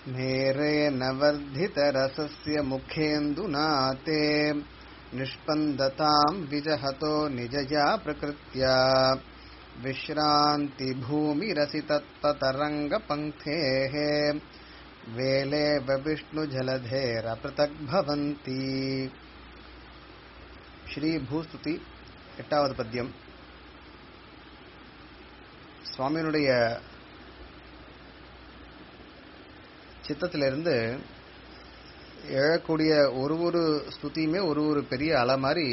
स्मेरेण वर्धितरसस्य मुखेन्दुना ते निष्पन्दताम् विजहतो निजया प्रकृत्या विश्रान्तिभूमिरसितत्पतरङ्गपङ्क्तेः वेलेव विष्णुजलधेरपृथग्भवन्ति ஸ்ரீபூஸ்துதி எட்டாவது பத்தியம் சுவாமியினுடைய சித்தத்திலிருந்து எழக்கூடிய ஒரு ஒரு ஸ்துதியுமே ஒரு ஒரு பெரிய அலை மாதிரி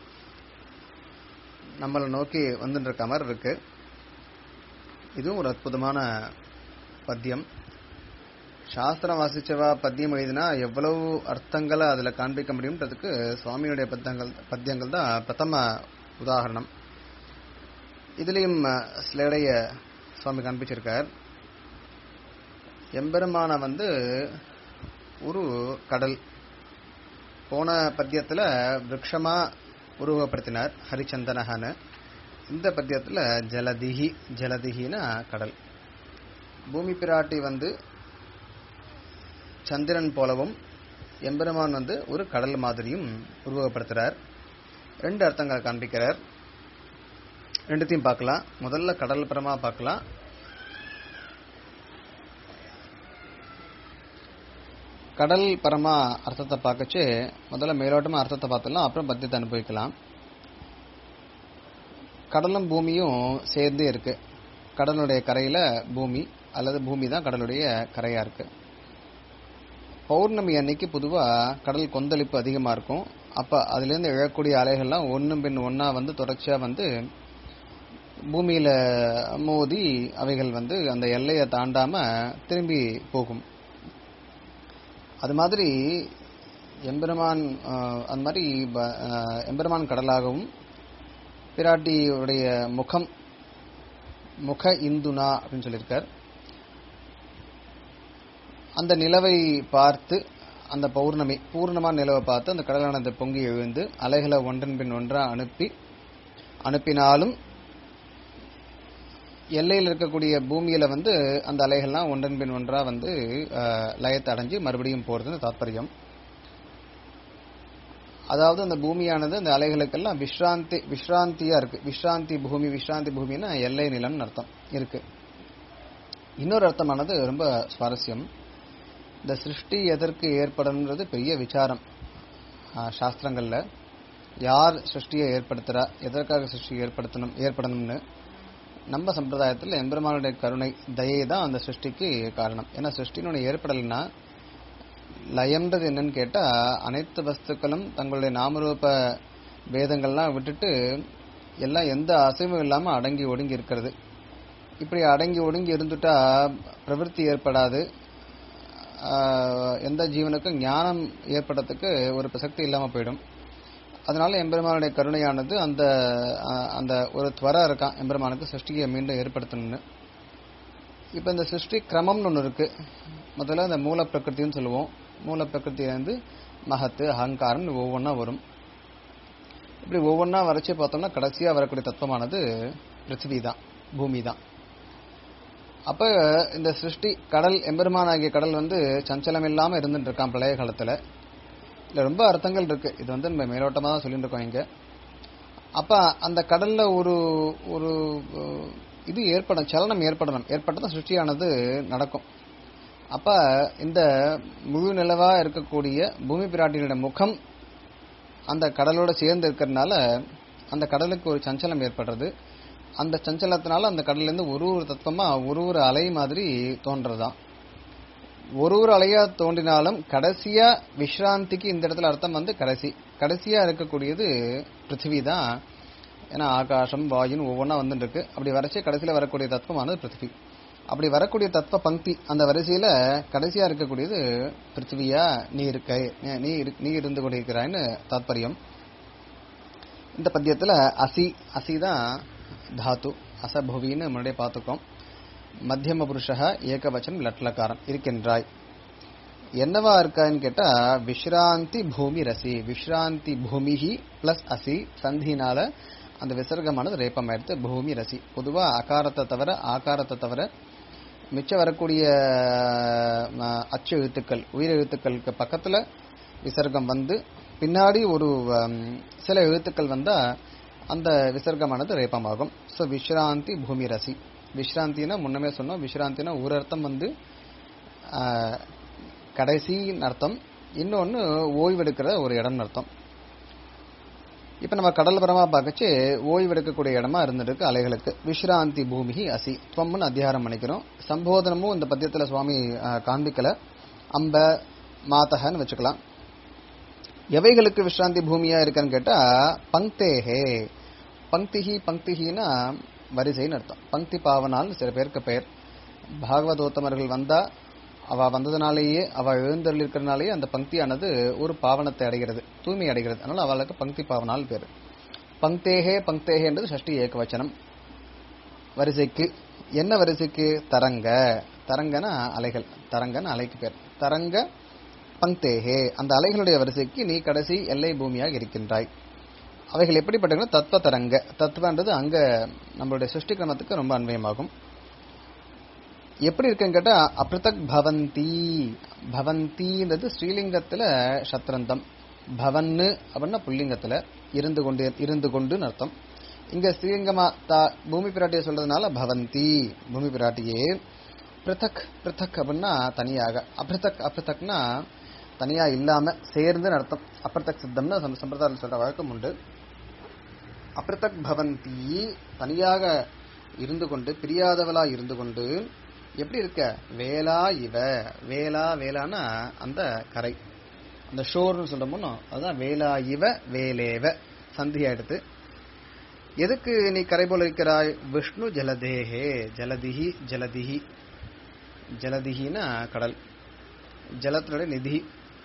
நம்மளை நோக்கி வந்துட்டு இருக்க மாதிரி இருக்கு இதுவும் ஒரு அற்புதமான பத்தியம் சாஸ்திரம் வாசிச்சவா பத்தியம் எழுதினா எவ்வளவு அர்த்தங்களை அதுல காண்பிக்க முடியும்ன்றதுக்கு சுவாமியுடைய பத்தியங்கள் பத்தியங்கள் தான் பிரதம உதாரணம் இதுலயும் ஸ்லேடைய சுவாமி காண்பிச்சிருக்கார் எம்பெருமான வந்து ஒரு கடல் போன பத்தியத்துல விரக்ஷமா உருவப்படுத்தினார் ஹரிச்சந்தனஹான்னு இந்த பத்தியத்துல ஜலதிஹி ஜலதிஹினா கடல் பூமி பிராட்டி வந்து சந்திரன் போலவும் எம்பெருமான் வந்து ஒரு கடல் மாதிரியும் உருவகப்படுத்துறார் ரெண்டு அர்த்தங்களை காண்பிக்கிறார் ரெண்டுத்தையும் பார்க்கலாம் முதல்ல கடல் பரமா பார்க்கலாம் கடல் பரமா அர்த்தத்தை பார்க்கச்சு முதல்ல மேலோட்டமா அர்த்தத்தை பார்த்தலாம் அப்புறம் பத்தியத்தை அனுபவிக்கலாம் கடலும் பூமியும் சேர்ந்தே இருக்கு கடலுடைய கரையில பூமி அல்லது பூமி தான் கடலுடைய கரையா இருக்கு பௌர்ணமி அன்னைக்கு பொதுவா கடல் கொந்தளிப்பு அதிகமா இருக்கும் அப்ப அதுல இருந்து எழக்கூடிய அலைகள்லாம் ஒன்னும் பின் ஒன்னா வந்து தொடர்ச்சியா வந்து பூமியில மோதி அவைகள் வந்து அந்த எல்லையை தாண்டாம திரும்பி போகும் அது மாதிரி எம்பெருமான் அந்த மாதிரி எம்பெருமான் கடலாகவும் பிராட்டியுடைய முகம் முக இந்துனா அப்படின்னு சொல்லியிருக்கார் அந்த நிலவை பார்த்து அந்த பௌர்ணமி பூர்ணமான நிலவை பார்த்து அந்த கடலானது பொங்கி எழுந்து அலைகளை ஒன்றன் பின் ஒன்றா அனுப்பி அனுப்பினாலும் எல்லையில் இருக்கக்கூடிய பூமியில வந்து அந்த அலைகள்லாம் ஒன்றன் பின் ஒன்றா வந்து லயத்தை அடைஞ்சு மறுபடியும் போறதுன்னு தாற்பயம் அதாவது அந்த பூமியானது அந்த அலைகளுக்கெல்லாம் விஸ்ராந்தி விஸ்ராந்தியா இருக்கு விஸ்ராந்தி பூமி விஸ்ராந்தி பூமின்னா எல்லை நிலம்னு அர்த்தம் இருக்கு இன்னொரு அர்த்தமானது ரொம்ப சுவாரஸ்யம் இந்த சிருஷ்டி எதற்கு ஏற்படும்ன்றது பெரிய விசாரம் சாஸ்திரங்கள்ல யார் சிருஷ்டியை ஏற்படுத்துறா எதற்காக சிருஷ்டி ஏற்படுத்தணும் ஏற்படணும்னு நம்ம சம்பிரதாயத்தில் எம்பெருமானுடைய கருணை தயை தான் அந்த சிருஷ்டிக்கு காரணம் ஏன்னா சிருஷ்டினுடைய ஏற்படலைன்னா லயம்ன்றது என்னன்னு கேட்டா அனைத்து வஸ்துக்களும் தங்களுடைய நாமரூப பேதங்கள்லாம் விட்டுட்டு எல்லாம் எந்த அசைவும் இல்லாம அடங்கி ஒடுங்கி இருக்கிறது இப்படி அடங்கி ஒடுங்கி இருந்துட்டா பிரவருத்தி ஏற்படாது எந்த ஜீவனுக்கும் ஞானம் ஏற்படுறதுக்கு ஒரு பிரசக்தி இல்லாம போயிடும் அதனால எம்பெருமானுடைய கருணையானது அந்த அந்த ஒரு துவர இருக்கான் எம்பெருமானுக்கு சிருஷ்டியை மீண்டும் ஏற்படுத்தணும்னு இப்ப இந்த சிருஷ்டி கிரமம்னு ஒன்று இருக்கு முதல்ல இந்த மூல பிரகிருத்தின்னு சொல்லுவோம் மூல பிரகிருத்திலேருந்து மகத்து அகங்காரம் ஒவ்வொன்றா வரும் இப்படி ஒவ்வொன்றா வரைச்சு பார்த்தோம்னா கடைசியா வரக்கூடிய தத்துவமானது பிருத்திவி தான் பூமி தான் அப்ப இந்த சிருஷ்டி கடல் எம்பெருமான் ஆகிய கடல் வந்து சஞ்சலம் இல்லாம இருந்துட்டு இருக்கான் பழைய காலத்துல இதுல ரொம்ப அர்த்தங்கள் இருக்கு இது வந்து நம்ம மேலோட்டமா தான் சொல்லிட்டு இருக்கோம் இங்க அப்ப அந்த கடல்ல ஒரு ஒரு இது ஏற்படும் சலனம் ஏற்படணும் ஏற்பட்டதான் சிருஷ்டியானது நடக்கும் அப்ப இந்த முழு நிலவா இருக்கக்கூடிய பூமி பிராட்டியோட முகம் அந்த கடலோட சேர்ந்து இருக்கிறதுனால அந்த கடலுக்கு ஒரு சஞ்சலம் ஏற்படுறது அந்த சஞ்சலத்தினால அந்த கடல்ல இருந்து ஒரு ஒரு தத்துவமா ஒரு ஒரு அலை மாதிரி தோன்றதுதான் ஒரு ஒரு அலையா தோன்றினாலும் கடைசியா விஸ்ராந்திக்கு இந்த இடத்துல அர்த்தம் வந்து கடைசி கடைசியா இருக்கக்கூடியது பிருத்திவி தான் ஏன்னா ஆகாசம் வாயுன்னு ஒவ்வொன்றா வந்துட்டு இருக்கு அப்படி வரைச்சு கடைசியில வரக்கூடிய தத்துவமானது பிருத்திவி அப்படி வரக்கூடிய தத்துவ பங்கி அந்த வரிசையில கடைசியா இருக்கக்கூடியது பிருத்திவியா நீ இருக்க நீ நீ இருந்து கொண்டிருக்கிறாய்னு தாத்பரியம் இந்த பத்தியத்துல அசி அசி தான் தாத்து அசபுவின்னு முன்னாடியே பார்த்துக்கோம் மத்தியம புருஷா ஏகவச்சனம் லட்லக்காரம் இருக்கின்றாய் என்னவா இருக்கான்னு கேட்டா விஸ்ராந்தி பூமி ரசி விஸ்ராந்தி பூமிஹி பிளஸ் அசி சந்தினால அந்த விசர்க்கமானது ரேப்பம் எடுத்து பூமி ரசி பொதுவா அகாரத்தை தவிர ஆகாரத்தை தவிர மிச்சம் வரக்கூடிய அஹ், அச்சு எழுத்துக்கள் உயிர் எழுத்துக்களுக்கு பக்கத்துல விசர்க்கம் வந்து பின்னாடி ஒரு ஹம், சில எழுத்துக்கள் வந்தா அந்த விசர்க்கமானது ரேப்பமாகும் ஸோ விஸ்ராந்தி பூமி ரசி விஸ்ராந்தினா முன்னமே சொன்னோம் விஸ்ராந்தினா ஒரு அர்த்தம் வந்து ஆஹ், கடைசின்னு அர்த்தம் இன்னொன்னு ஓய்வெடுக்கிற ஒரு இடம்னு அர்த்தம் இப்ப நம்ம கடல் பரமா பார்க்கச்சு ஓய்வெடுக்கக்கூடிய இடமா இருந்திருக்கு அலைகளுக்கு விஸ்ராந்தி பூமி அசி துவம்னு அத்தியாரம் பண்ணிக்கிறோம் சம்போதனமும் இந்த பத்தியத்துல சுவாமி ஆஹ், காண்பிக்கல அம்ப மாதகன்னு வச்சுக்கலாம் எவைகளுக்கு விஸ்ராந்தி பூமியா இருக்குன்னு கேட்டா பங்க்தேஹே பங்கிஹி பங்கிஹினா வரிசைன்னு அர்த்தம் பங்கி பாவனால் சில பேருக்கு பெயர் பாகவதோத்தமர்கள் வந்தா அவ வந்ததுனாலேயே அவ எழுந்தருள் இருக்கிறனாலேயே அந்த பங்கியானது ஒரு பாவனத்தை அடைகிறது தூய்மை அடைகிறது அதனால அவளுக்கு பங்கி பாவனால் பேர் பங்க்தேகே பங்க்தேகேன்றது ஷஷ்டி ஏகவச்சனம் வரிசைக்கு என்ன வரிசைக்கு தரங்க தரங்கன அலைகள் தரங்கன அலைக்கு பேர் தரங்க பங்க்தேகே அந்த அலைகளுடைய வரிசைக்கு நீ கடைசி எல்லை பூமியாக இருக்கின்றாய் அவைகள் எப்படிப்பட்டன தத்துவ தரங்க தத்துவன்றது அங்க நம்மளுடைய சிருஷ்டி கிரமத்துக்கு ரொம்ப அன்வயமாகும் எப்படி இருக்குன்னு கேட்டா அப்ரதக் பவந்தி பவந்தின்றது ஸ்ரீலிங்கத்துல சத்ரந்தம் பவன்னு அப்படின்னா புல்லிங்கத்துல இருந்து கொண்டு இருந்து கொண்டுன்னு அர்த்தம் இங்க ஸ்ரீலிங்கமா தா பூமி பிராட்டியை சொல்றதுனால பவந்தி பூமி பிராட்டியே பிருத்தக் பிருத்தக் அப்படின்னா தனியாக அப்ரதக் அப்ரதக்னா தனியா இல்லாம சேர்ந்துன்னு அர்த்தம் அப்ரதக் சித்தம்னு சம்- சம்பிரதாயம் சொல்ற வழக்கம் உண்டு அப்ரதக் பவந்தி தனியாக இருந்து கொண்டு பிரியாதவளா இருந்து கொண்டு எப்படி இருக்க வேலா இவ வேலா வேலானா அந்த கரை அந்த ஷோர்னு சொல்றோமோ அதுதான் வேலா இவ வேலேவ சந்தியா எடுத்து எதுக்கு நீ கரை போல இருக்கிறாய் விஷ்ணு ஜலதேஹே ஜலதிஹி ஜலதிஹி ஜலதிஹினா கடல் ஜலத்தினுடைய நிதி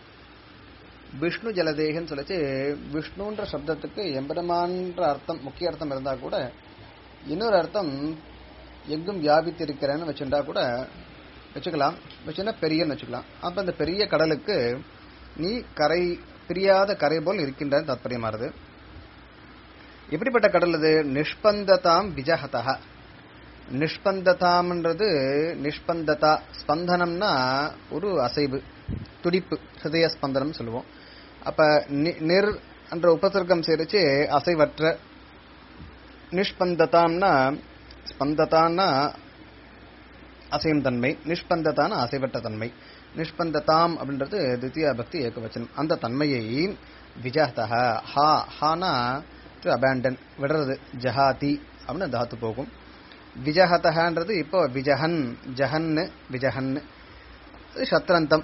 விஷ்ணு ஜலதேகன்னு சொல்லிச்சு விஷ்ணுன்ற சப்தத்துக்கு எம்பெருமான்ற அர்த்தம் முக்கிய அர்த்தம் இருந்தா கூட இன்னொரு அர்த்தம் எங்கும் வியாபித்திருக்கிறேன்னு வச்சுட்டா கூட வச்சுக்கலாம் வச்சுன்னா பெரியன்னு வச்சுக்கலாம் அப்ப அந்த பெரிய கடலுக்கு நீ கரை பிரியாத கரை போல் இருக்கின்ற தாத்பரியமானது எப்படிப்பட்ட கடல் இது நிஷ்பந்ததாம் விஜஹதா நிஷ்பந்ததாம்ன்றது நிஷ்பந்ததா ஸ்பந்தனம்னா ஒரு அசைவு துடிப்பு ஹிருதய ஸ்பந்தனம் சொல்லுவோம் அப்ப நி- நிர் என்ற உபசர்க்கம் சேரிச்சு அசைவற்ற நிஷ்பந்ததாம்னா ஸ்பந்ததான்னா அசையும் தன்மை நிஷ்பந்ததான அசைவற்ற தன்மை நிஷ்பந்ததாம் அப்படின்றது தித்தியா பக்தி ஏகவச்சனம் அந்த தன்மையை விஜஹதா ஹா ஹானா டு அபேண்டன் விடுறது ஜஹாதி அப்படின்னு தாத்து போகும் விஜஹதன்றது இப்போ விஜஹன் ஜஹன் விஜஹன் அது சத்ரந்தம்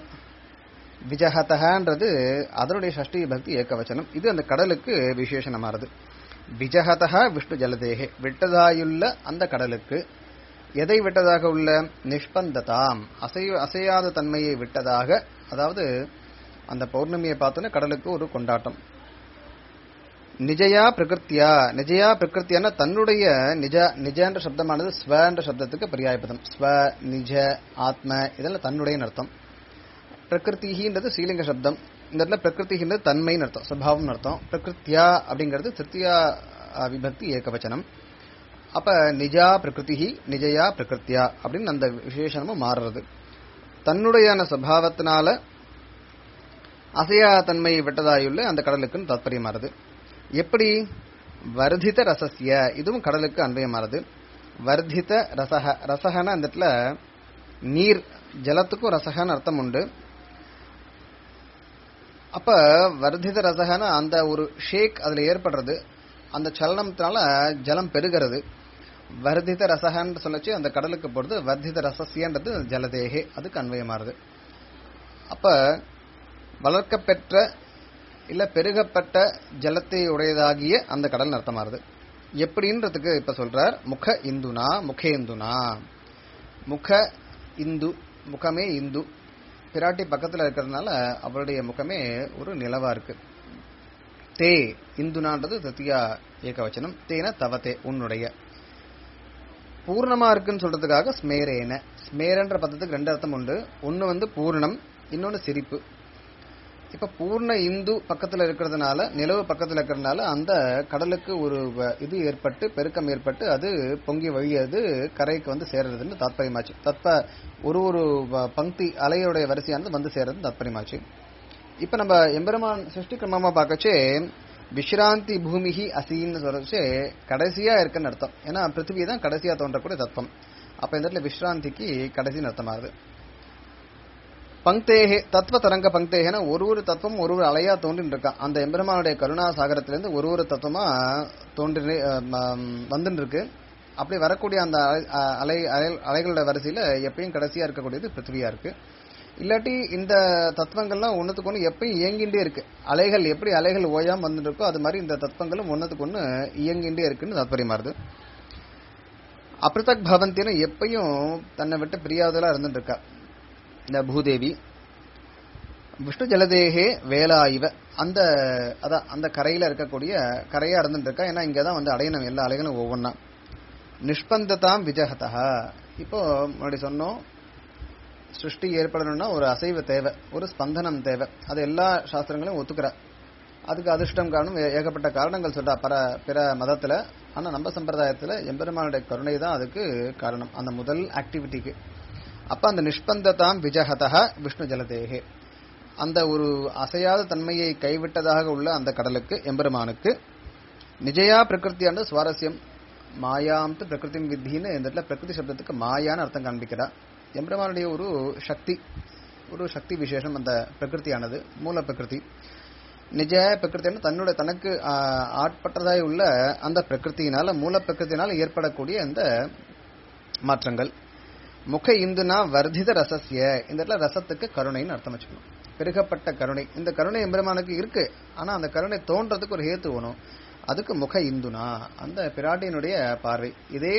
விஜஹதன்றது அதனுடைய ஷஷ்டி பக்தி ஏகவச்சனம் இது அந்த கடலுக்கு விசேஷணமானது விஜஹதா விஷ்ணு ஜலதேகே விட்டதாயுள்ள அந்த கடலுக்கு எதை விட்டதாக உள்ள நிஷ்பந்ததாம் அசைய அசையாத தன்மையை விட்டதாக அதாவது அந்த பௌர்ணமியை பார்த்தோன்னே கடலுக்கு ஒரு கொண்டாட்டம் நிஜயா பிரகிருத்தியா நிஜயா பிரகிருத்தியான தன்னுடைய நிஜ நிஜன்ற சப்தமானது ஸ்வன்ற சப்தத்துக்கு பரியாயபதம் ஸ்வ நிஜ ஆத்ம இதெல்லாம் தன்னுடைய அர்த்தம் பிரகிருதின்றது ஸ்ரீலிங்க சப்தம் இந்த இடத்துல பிரகிருதின்றது தன்மைன்னு அர்த்தம் சுபாவம்னு அர்த்தம் பிரகிருத்தியா அப்படிங்கிறது திருத்தியா அஹ், விபக்தி ஏகவச்சனம் அப்ப நிஜா பிரகிருதி நிஜயா பிரகிருத்தியா அப்படின்னு அந்த விசேஷனமும் மாறுறது தன்னுடையான சுபாவத்தினால அசையா தன்மையை விட்டதாயுள்ள அந்த கடலுக்குன்னு தாத்பரியமாறுது எப்படி வர்தித ரசஸ்ய இதுவும் கடலுக்கு அன்வயமானது வர்தித ரசக ரசகன அந்த இடத்துல நீர் ஜலத்துக்கும் ரசகன்னு அர்த்தம் உண்டு அப்ப வர்தித ரசகன அந்த ஒரு ஷேக் அதுல ஏற்படுறது அந்த சலனத்தினால ஜலம் பெருகிறது வர்தித ரசகன்னு சொல்லச்சு அந்த கடலுக்கு போறது வர்தித ரசசியன்றது ஜலதேகே அதுக்கு அன்வயமாறுது அப்ப வளர்க்கப்பெற்ற இல்ல பெருகப்பட்ட ஜலத்தை உடையதாகிய அந்த கடல் அர்த்தமாறுது எப்படின்றதுக்கு இப்ப சொல்றார் முக இந்துனா முகேந்துனா முக இந்து முகமே இந்து பிராட்டி பக்கத்துல இருக்கிறதுனால அவளுடைய முகமே ஒரு நிலவா இருக்கு தே இந்துனான்றது தத்தியா ஏகவச்சனம் தேன தவத்தே உன்னுடைய பூர்ணமா இருக்குன்னு சொல்றதுக்காக ஸ்மேரேன ஸ்மேரன்ற பதத்துக்கு ரெண்டு அர்த்தம் உண்டு ஒன்னு வந்து பூர்ணம் இன்னொன்னு சிரிப்பு இப்ப பூர்ண இந்து பக்கத்துல இருக்கிறதுனால நிலவு பக்கத்துல இருக்கிறதுனால அந்த கடலுக்கு ஒரு வ- இது ஏற்பட்டு பெருக்கம் ஏற்பட்டு அது பொங்கி வழியது கரைக்கு வந்து சேர்றதுன்னு தாத்பரியமாச்சு தத்ப ஒரு ஒரு வ- பங்கி அலையுடைய வரிசையானது வந்து சேர்றது தாத்பரியமாச்சு இப்ப நம்ம எம்பெருமான் சிருஷ்டி கிரமமா பார்க்கச்சே விஸ்ராந்தி பூமிஹி அசின்னு சொல்றச்சு கடைசியா இருக்குன்னு அர்த்தம் ஏன்னா பிருத்திவி தான் கடைசியா தோன்றக்கூடிய தத்துவம் அப்ப இந்த இடத்துல விஸ்ராந்திக்கு கடைசின்னு அர்த்தமாகுது பங்க்தேகே தத்துவ தரங்க பங்க்தேகன ஒரு ஒரு தத்துவம் ஒரு ஒரு அலையா தோன்றின்னு இருக்கான் அந்த எம்பெருமானுடைய கருணா சாகரத்திலிருந்து ஒரு ஒரு தத்துவமா தோன்றி வந்துன்னு இருக்கு அப்படி வரக்கூடிய அந்த அலை- அலை அலை- அலைகளோட வரிசையில எப்பயும் கடைசியா இருக்கக்கூடியது பிருத்திவியா இருக்கு இல்லாட்டி இந்த தத்துவங்கள்லாம் ஒண்ணுத்துக்கு ஒண்ணு எப்பயும் இயங்கிண்டே இருக்கு அலைகள் எப்படி அலைகள் ஓயாம வந்துட்டு இருக்கோ அது மாதிரி இந்த தத்துவங்களும் ஒண்ணுத்துக்கு ஒண்ணு இயங்கிண்டே இருக்குன்னு தாத்பரியமாறுது அப்ரதக் பவந்தின்னு எப்பயும் தன்னை விட்டு பிரியாதலா இருந்துட்டு இருக்கா இந்த பூதேவி விஷ்ணு ஜலதேகே வேலாயுவ அந்த அதான் அந்த கரையில இருக்கக்கூடிய கரையா இருந்துட்டு இருக்கா ஏன்னா இங்கதான் வந்து அடையணும் எல்லா அலைகளும் ஒவ்வொன்னா நிஷ்பந்ததாம் விஜகதா இப்போ முன்னாடி சொன்னோம் சிருஷ்டி ஏற்படணும்னா ஒரு அசைவு தேவை ஒரு ஸ்பந்தனம் தேவை அது எல்லா சாஸ்திரங்களையும் ஒத்துக்கிறா அதுக்கு அதிர்ஷ்டம் காரணம் ஏ- ஏகப்பட்ட காரணங்கள் சொல்றா பர பிற மதத்துல ஆனா நம்ம சம்பிரதாயத்துல எம்பெருமானுடைய கருணை தான் அதுக்கு காரணம் அந்த முதல் ஆக்டிவிட்டிக்கு அப்ப அந்த நிஷ்பந்ததாம் விஜகதா விஷ்ணு ஜலதேகே அந்த ஒரு அசையாத தன்மையை கைவிட்டதாக உள்ள அந்த கடலுக்கு எம்பெருமானுக்கு நிஜயா பிரகிருத்தியாண்டு சுவாரஸ்யம் மாயாம் பிரகிருதி வித்தின்னு இந்த இடத்துல பிரகிருதி சப்தத்துக்கு மாயான்னு அர்த்தம் காண்பிக்கிறா எம்பெருமானுடைய ஒரு சக்தி ஒரு சக்தி விசேஷம் அந்த பிரகிருதியானது மூல பிரகிருதி நிஜ பிரகிருத்தின்னு தன்னுடைய தனக்கு ஆஹ், ஆட்பட்டதாய் உள்ள அந்த பிரகிருத்தியினால மூல பிரகிருத்தினால ஏற்படக்கூடிய இந்த மாற்றங்கள் முக இந்துனா வர்த்தித ரசஸ்ய இந்த இடத்துல ரசத்துக்கு கருணைன்னு அர்த்தம் வச்சுக்கணும் பெருகப்பட்ட கருணை இந்த கருணை எம்பெருமானுக்கு இருக்கு ஆனா அந்த கருணை தோன்றதுக்கு ஒரு ஹேத்து வேணும் அதுக்கு முக இந்துனா அந்த பிராட்டியினுடைய பார்வை இதே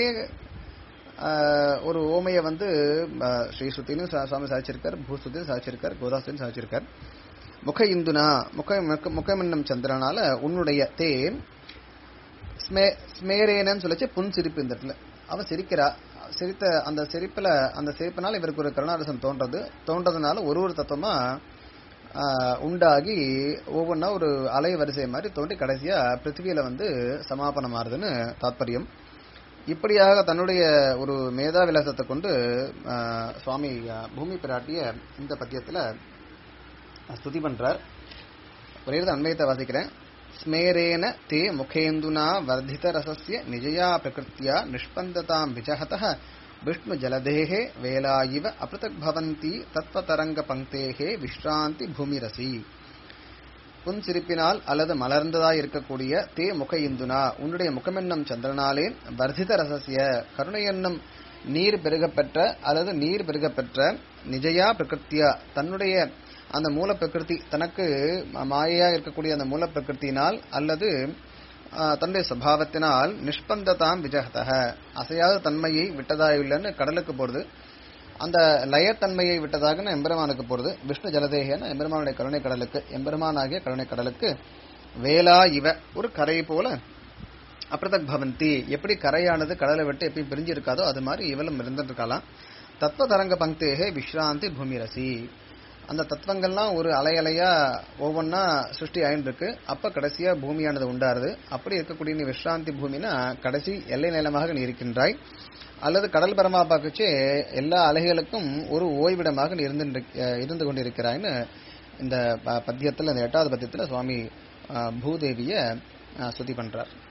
ஆஹ், ஒரு ஓமையை வந்து ஆஹ், ஸ்ரீ சுத்தின்னு சுவாமி சாதிச்சிருக்கார் பூஸ்துத்தின்னு சாதிச்சிருக்கார் கோதாஸ்தின்னு சாதிச்சிருக்கார் முக இந்துனா முக முக- முகமென்னும் சந்திரனால உன்னுடைய தேன் ஸ்மே ஸ்மேரேனன்னு சொல்லிச்சு புன் சிரிப்பு இந்த இடத்துல அவ சிரிக்கிறா சிரித்த அந்த சிரிப்புல அந்த சிரிப்பினால இவருக்கு ஒரு கருணாரசம் தோன்றது தோன்றதுனால ஒரு ஒரு தத்துவமா ஆஹ், உண்டாகி ஒவ்வொன்றா ஒரு அலை வரிசை மாதிரி தோன்றி கடைசியா பிருத்திவியில வந்து சமாபனம் ஆறுதுன்னு தாத்பரியம் இப்படியாக தன்னுடைய ஒரு மேதா விலாசத்தை கொண்டு ஆஹ், சுவாமி ஆஹ், பூமி பிராட்டிய இந்த பத்தியத்துல ஸ்துதி பண்றார் ஒரே ஒரு அன்மயத்தை வாசிக்கிறேன் ஸ்மேரேன தே முகேந்துனா வர்தித ரசஸ்ய நிஜயா பிரகிருத்தியா நிஷ்பந்ததாம் விஜகதः விஷ்ணு ஜலதேகே வேலாயிவ அபிருதக் பவந்தி தத்வதரங்க பங்கேகே விஷ்ராந்தி பூமிரசி புன் சிரிப்பினால் அல்லது மலர்ந்ததாய் இருக்கக்கூடிய தே முக இந்துனா உன்னுடைய முகமென்னும் சந்திரனாலே வர்தித ரசசிய கருணை என்னும் நீர் பெருகப்பெற்ற அல்லது நீர் பெருகப்பெற்ற நிஜயா பிரகிருத்தியா தன்னுடைய அந்த மூல பிரகிருதி தனக்கு மாயையா இருக்கக்கூடிய அந்த மூல பிரகிருத்தினால் அல்லது ஆஹ், தன்னுடைய சுபாவத்தினால் நிஷ்பந்ததாம் விஜகதக அசையாத தன்மையை விட்டதாயுள்ளன்னு கடலுக்கு போறது அந்த லயத்தன்மையை விட்டதாக எம்பெருமானுக்கு போறது விஷ்ணு ஜலதேகன எம்பெருமானுடைய கருணை கடலுக்கு எம்பெருமானாகிய கருணை கடலுக்கு வேலா இவ ஒரு கரை போல அப்பிரதக் பவந்தி எப்படி கரையானது கடலை விட்டு எப்பயும் பிரிஞ்சு இருக்காதோ அது மாதிரி இவளும் இருந்துட்டு இருக்கலாம் தத்துவ தரங்க பங்கேகே விஸ்ராந்தி பூமிரசி அந்த தத்துவங்கள்லாம் ஒரு அலை அலையா ஒவ்வொன்றா சிருஷ்டி ஆயின்னு இருக்கு அப்ப கடைசியா பூமியானது உண்டாருது அப்படி இருக்கக்கூடிய நீ விஸ்ராந்தி பூமினா கடைசி எல்லை நிலமாக நீ இருக்கின்றாய் அல்லது கடல் பரமா பார்க்கச்சே எல்லா அலைகளுக்கும் ஒரு ஓய்விடமாக நீ இருந்து இருந்து கொண்டிருக்கிறாய்னு இந்த ப- பத்தியத்துல இந்த எட்டாவது பத்தியத்துல சுவாமி அஹ், பூதேவிய அஹ், ஸ்துதி பண்றார்